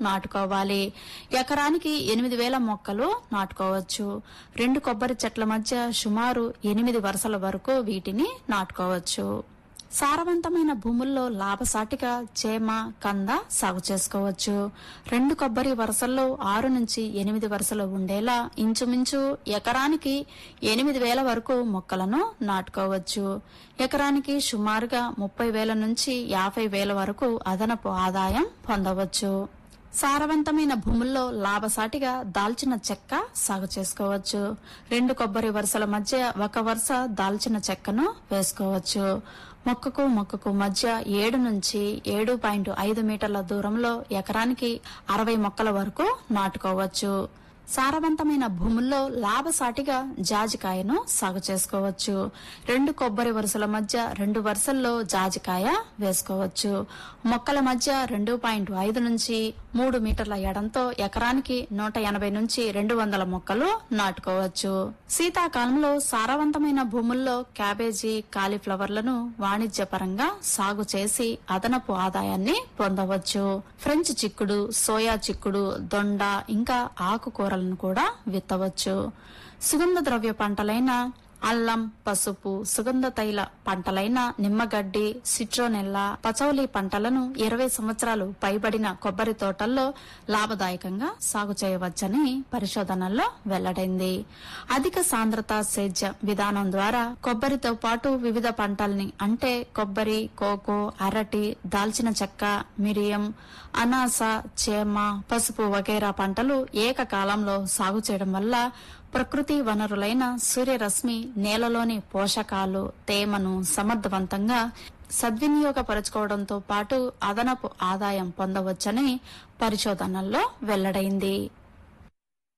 నాటుకోవాలి ఎకరానికి ఎనిమిది వేల మొక్కలు నాటుకోవచ్చు రెండు కొబ్బరి చెట్ల మధ్య సుమారు ఎనిమిది వరుసల వరకు వీటిని నాటుకోవచ్చు సారవంతమైన భూముల్లో లాభసాటిగా చేమ కంద సాగు చేసుకోవచ్చు రెండు కొబ్బరి వరుసల్లో ఆరు నుంచి ఎనిమిది వరుసలు ఉండేలా ఇంచుమించు ఎకరానికి ఎనిమిది వేల వరకు మొక్కలను నాటుకోవచ్చు ఎకరానికి సుమారుగా ముప్పై వేల నుంచి యాభై వేల వరకు అదనపు ఆదాయం పొందవచ్చు సారవంతమైన భూముల్లో లాభసాటిగా దాల్చిన చెక్క సాగు చేసుకోవచ్చు రెండు కొబ్బరి వరుసల మధ్య ఒక వరుస దాల్చిన చెక్కను వేసుకోవచ్చు మొక్కకు మొక్కకు మధ్య ఏడు నుంచి ఏడు పాయింట్ ఐదు మీటర్ల దూరంలో ఎకరానికి అరవై మొక్కల వరకు నాటుకోవచ్చు సారవంతమైన భూముల్లో లాభసాటిగా జాజికాయను సాగు చేసుకోవచ్చు రెండు కొబ్బరి వరుసల మధ్య రెండు వరుసల్లో జాజికాయ వేసుకోవచ్చు మొక్కల మధ్య రెండు పాయింట్ ఐదు నుంచి మూడు మీటర్ల ఎడంతో ఎకరానికి నూట ఎనభై నుంచి రెండు వందల మొక్కలు నాటుకోవచ్చు శీతాకాలంలో సారవంతమైన భూముల్లో క్యాబేజీ కాలీఫ్లవర్లను వాణిజ్యపరంగా సాగు చేసి అదనపు ఆదాయాన్ని పొందవచ్చు ఫ్రెంచ్ చిక్కుడు సోయా చిక్కుడు దొండ ఇంకా ఆకుకూరలను కూడా విత్తవచ్చు సుగంధ ద్రవ్య పంటలైన అల్లం పసుపు సుగంధ తైల పంటలైన నిమ్మగడ్డి సిట్రోనెల్ల పచౌలి పంటలను ఇరవై సంవత్సరాలు పైబడిన కొబ్బరి తోటల్లో లాభదాయకంగా సాగు చేయవచ్చని పరిశోధనల్లో వెల్లడైంది అధిక సాంద్రత సేద్య విధానం ద్వారా కొబ్బరితో పాటు వివిధ పంటల్ని అంటే కొబ్బరి కోకో అరటి దాల్చిన చెక్క మిరియం అనాస చేమ పసుపు వగైరా పంటలు ఏకకాలంలో సాగు చేయడం వల్ల ప్రకృతి వనరులైన సూర్యరశ్మి నేలలోని పోషకాలు తేమను సమర్థవంతంగా సద్వినియోగపరచుకోవడంతో పాటు అదనపు ఆదాయం పొందవచ్చని పరిశోధనల్లో వెల్లడైంది